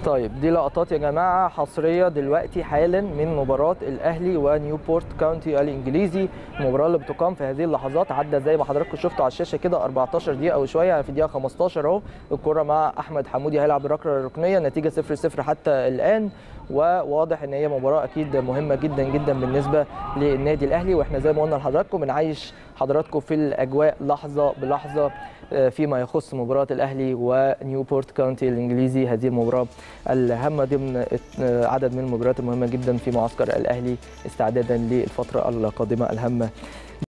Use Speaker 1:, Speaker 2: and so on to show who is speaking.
Speaker 1: طيب دي لقطات يا جماعه حصريه دلوقتي حالا من مباراه الاهلي ونيوبورت كاونتي الانجليزي المباراه اللي بتقام في هذه اللحظات عدى زي ما حضراتكم شفتوا على الشاشه كده 14 دقيقه او شويه يعني في الدقيقه 15 اهو الكره مع احمد حمودي هيلعب الركله الركنيه النتيجه 0 0 حتى الان وواضح ان هي مباراه اكيد مهمه جدا جدا بالنسبه للنادي الاهلي واحنا زي ما قلنا لحضراتكم بنعيش حضراتكم في الاجواء لحظه بلحظه فيما يخص مباراه الاهلي ونيوبورت كاونتي الانجليزي هذه المباراه الهامه ضمن عدد من المباريات المهمه جدا في معسكر الاهلي استعدادا للفتره القادمه الهامه